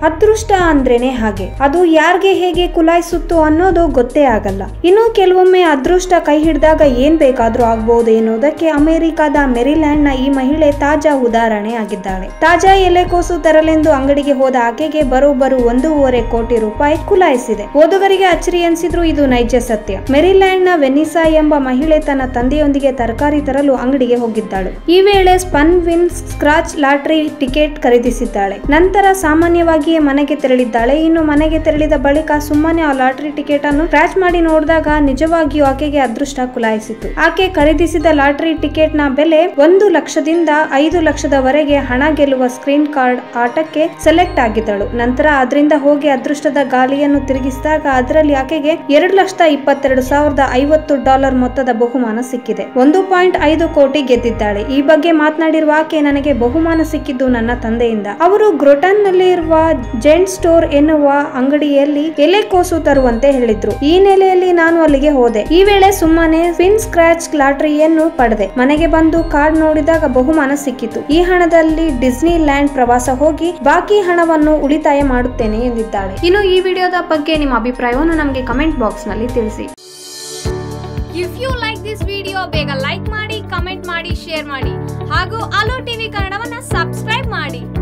ಅದೃಷ್ಟ ಅಂದ್ರೇನೆ ಹಾಗೆ ಅದು ಯಾರ್ಗೆ ಹೇಗೆ ಕುಲಾಯಿಸುತ್ತೋ ಅನ್ನೋದು ಗೊತ್ತೇ ಆಗಲ್ಲ ಇನ್ನು ಕೆಲವೊಮ್ಮೆ ಅದೃಷ್ಟ ಕೈ ಹಿಡಿದಾಗ ಏನ್ ಬೇಕಾದ್ರೂ ಆಗ್ಬಹುದು ಎನ್ನುವುದಕ್ಕೆ ಅಮೆರಿಕದ ಮೆರಿಲ್ಯಾಂಡ್ ನ ಈ ಮಹಿಳೆ ತಾಜಾ ಉದಾಹರಣೆ ಆಗಿದ್ದಾಳೆ ತಾಜಾ ಎಲೆಕೋಸು ತರಲೆಂದು ಅಂಗಡಿಗೆ ಹೋದ ಆಕೆಗೆ ಬರೋಬ್ಬರು ಒಂದೂವರೆ ಕೋಟಿ ರೂಪಾಯಿ ಕುಲಾಯಿಸಿದೆ ಓದುಗರಿಗೆ ಅಚ್ಚರಿ ಎನಿಸಿದ್ರು ಇದು ನೈಜ ಸತ್ಯ ಮೆರಿಲ್ಯಾಂಡ್ ನ ವೆನಿಸಾ ಎಂಬ ಮಹಿಳೆ ತನ್ನ ತಂದೆಯೊಂದಿಗೆ ತರಕಾರಿ ತರಲು ಅಂಗಡಿಗೆ ಹೋಗಿದ್ದಾಳು ಈ ವೇಳೆ spin win scratch lottery ticket ಖರೀದಿಸಿದ್ದಾಳೆ ನಂತರ ಸಾಮಾನ್ಯವಾಗಿಯೇ ಮನೆಗೆ ತೆರಳಿದ್ದಾಳೆ ಇನ್ನು ಮನೆಗೆ ತೆರಳಿದ ಬಳಿಕ ಸುಮ್ಮನೆ ಆ ಲಾಟರಿ ಟಿಕೆಟ್ ಅನ್ನು ಸ್ಕ್ರಾಚ್ ಮಾಡಿ ನೋಡಿದಾಗ ನಿಜವಾಗಿಯೂ ಆಕೆಗೆ ಅದೃಷ್ಟ ಕುಲಾಯಿಸಿತು ಆಕೆ ಖರೀದಿಸಿದ ಲಾಟರಿ ಟಿಕೆಟ್ ನ ಬೆಲೆ ಒಂದು ಲಕ್ಷದಿಂದ ಐದು ಲಕ್ಷದವರೆಗೆ ಹಣ ಗೆಲ್ಲುವ ಸ್ಕ್ರೀನ್ ಕಾರ್ಡ್ ಆಟಕ್ಕೆ ಸೆಲೆಕ್ಟ್ ಆಗಿದ್ದಳು ನಂತರ ಅದರಿಂದ ಹೋಗಿ ಅದೃಷ್ಟದ ಗಾಲಿಯನ್ನು ತಿರುಗಿಸಿದಾಗ ಅದರಲ್ಲಿ ಆಕೆಗೆ ಎರಡು ಲಕ್ಷದ ಇಪ್ಪತ್ತೆರಡು ಸಾವಿರದ ಐವತ್ತು ಡಾಲರ್ ಮೊತ್ತದ ಬಹುಮಾನ ಸಿಕ್ಕಿದೆ ಒಂದು ಪಾಯಿಂಟ್ ಐದು ಕೋಟಿ ಗೆದ್ದಿದ್ದಾಳೆ ಈ ಬಗ್ಗೆ ಮಾತನಾಡಿರುವ ಆಕೆ ನನಗೆ ಬಹುಮಾನ ಸಿಕ್ಕಿದ್ದು ನನ್ನ ತಂದೆಯಿಂದ ಅವರು ಗ್ರೋಟನ್ ನಲ್ಲಿ ಇರುವ ಜೆಂಟ್ ಸ್ಟೋರ್ ಎನ್ನುವ ಅಂಗಡಿಯಲ್ಲಿ ಎಲೆಕೋಸು ತರುವಂತೆ ಹೇಳಿದ್ರು ಈ ನೆಲೆಯಲ್ಲಿ ನಾನು ಅಲ್ಲಿಗೆ ಹೋದೆ ಈ ವೇಳೆ ಸುಮ್ಮನೆ ಫಿನ್ ಸ್ಕ್ರಾಚ್ ಲಾಟರಿಯನ್ನು ಪಡೆದೆ ಮನೆಗೆ ಬಂದು ಕಾರ್ಡ್ ನೋಡಿದಾಗ ಬಹುಮಾನ ಸಿಕ್ಕಿತು ಈ ಹಣದಲ್ಲಿ ಡಿಸ್ನಿ ಲ್ಯಾಂಡ್ ಪ್ರವಾಸ ಹೋಗಿ ಬಾಕಿ ಹಣವನ್ನು ಉಳಿತಾಯ ಮಾಡುತ್ತೇನೆ ಎಂದಿದ್ದಾಳೆ ಇನ್ನು ಈ ವಿಡಿಯೋದ ಬಗ್ಗೆ ನಿಮ್ಮ ಅಭಿಪ್ರಾಯವನ್ನು ನಮಗೆ ಕಮೆಂಟ್ ಬಾಕ್ಸ್ ನಲ್ಲಿ ತಿಳಿಸಿ if you like this video ಬೇಗ ಲೈಕ್ ಮಾಡಿ ಕಮೆಂಟ್ ಮಾಡಿ ಶೇರ್ ಮಾಡಿ ಹಾಗೂ ಅಲೋ ಟಿವಿ ಕನ್ನಡವನ್ನ ಸಬ್ಸ್ಕ್ರೈಬ್ ಮಾಡಿ